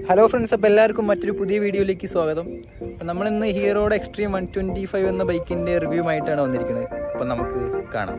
hello friends അപ്പോൾ എല്ലാവർക്കും മറ്റൊരു പുതിയ വീഡിയോയിലേക്ക് സ്വാഗതം അപ്പോൾ നമ്മളിന്ന് ഹീറോയുടെ എക്സ്ട്രീം വൺ ട്വൻറ്റി ഫൈവ് എന്ന ബൈക്കിൻ്റെ റിവ്യൂ ആയിട്ടാണ് വന്നിരിക്കുന്നത് അപ്പോൾ നമുക്ക് കാണാം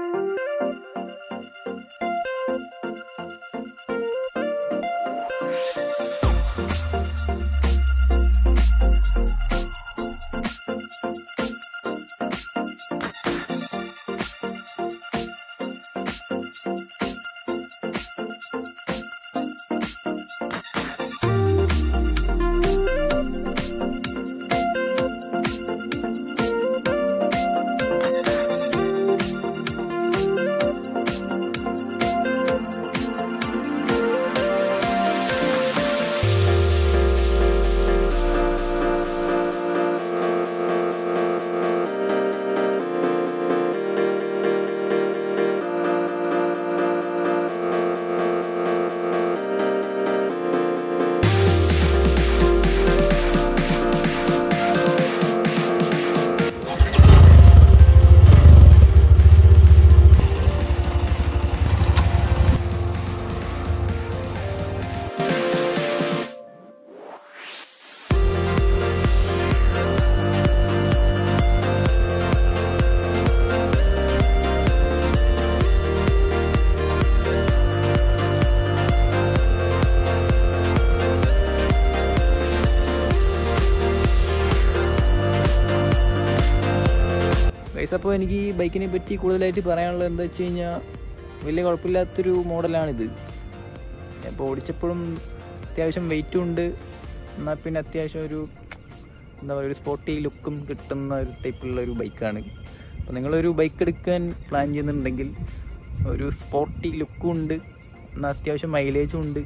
ഗൈസ് അപ്പോൾ എനിക്ക് ഈ ബൈക്കിനെ പറ്റി കൂടുതലായിട്ട് പറയാനുള്ളത് എന്താ വെച്ച് കഴിഞ്ഞാൽ വലിയ കുഴപ്പമില്ലാത്തൊരു മോഡലാണിത് അപ്പോൾ ഓടിച്ചപ്പോഴും അത്യാവശ്യം വെയിറ്റും ഉണ്ട് എന്നാൽ പിന്നെ അത്യാവശ്യം ഒരു എന്താ പറയുക ഒരു സ്പോർട്ടി ലുക്കും കിട്ടുന്ന ഒരു ടൈപ്പുള്ള ഒരു ബൈക്കാണ് അപ്പോൾ നിങ്ങളൊരു ബൈക്ക് എടുക്കാൻ പ്ലാൻ ചെയ്യുന്നുണ്ടെങ്കിൽ ഒരു സ്പോർട്ടി ലുക്കും ഉണ്ട് എന്നാൽ അത്യാവശ്യം മൈലേജും ഉണ്ട്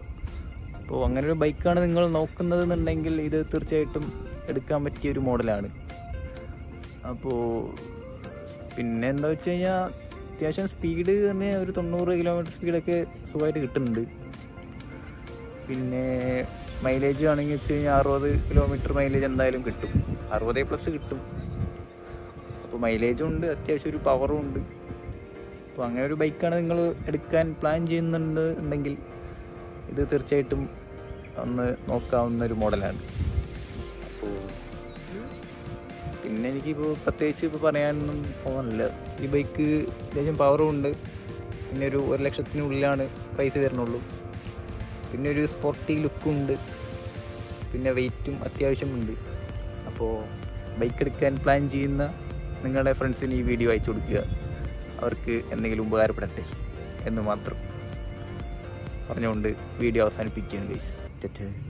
അപ്പോൾ അങ്ങനെ ഒരു ബൈക്കാണ് നിങ്ങൾ നോക്കുന്നത് എന്നുണ്ടെങ്കിൽ ഇത് തീർച്ചയായിട്ടും എടുക്കാൻ പറ്റിയ ഒരു മോഡലാണ് അപ്പോൾ പിന്നെ എന്താ വെച്ച് കഴിഞ്ഞാൽ അത്യാവശ്യം സ്പീഡ് പറഞ്ഞാൽ ഒരു തൊണ്ണൂറ് കിലോമീറ്റർ സ്പീഡൊക്കെ സുഖമായിട്ട് കിട്ടുന്നുണ്ട് പിന്നെ മൈലേജ് ആണെങ്കിൽ വെച്ച് കഴിഞ്ഞാൽ അറുപത് കിലോമീറ്റർ മൈലേജ് എന്തായാലും കിട്ടും അറുപതേ പ്ലസ് കിട്ടും അപ്പോൾ മൈലേജും ഉണ്ട് അത്യാവശ്യം ഒരു പവറും ഉണ്ട് അപ്പോൾ അങ്ങനെ ഒരു ബൈക്കാണ് നിങ്ങൾ എടുക്കാൻ പ്ലാൻ ചെയ്യുന്നുണ്ട് ഉണ്ടെങ്കിൽ ഇത് തീർച്ചയായിട്ടും ഒന്ന് നോക്കാവുന്ന ഒരു മോഡലാണ് അപ്പോൾ പിന്നെ എനിക്കിപ്പോൾ പ്രത്യേകിച്ച് ഇപ്പോൾ പറയാനൊന്നും തോന്നുന്നില്ല ഈ ബൈക്ക് അത്യാവശ്യം പവറും ഉണ്ട് പിന്നെ ഒരു ഒരു ലക്ഷത്തിനുള്ളിലാണ് പ്രൈസ് വരുന്നുള്ളൂ പിന്നെ ഒരു സ്പോർട്ടി ലുക്കും ഉണ്ട് പിന്നെ വെയിറ്റും അത്യാവശ്യമുണ്ട് അപ്പോൾ ബൈക്ക് എടുക്കാൻ പ്ലാൻ ചെയ്യുന്ന നിങ്ങളുടെ ഫ്രണ്ട്സിന് ഈ വീഡിയോ അയച്ചു കൊടുക്കുക അവർക്ക് എന്തെങ്കിലും ഉപകാരപ്പെടട്ടെ എന്ന് മാത്രം പറഞ്ഞുകൊണ്ട് വീഡിയോ അവസാനിപ്പിക്കുകയാണ് ഗൈസ്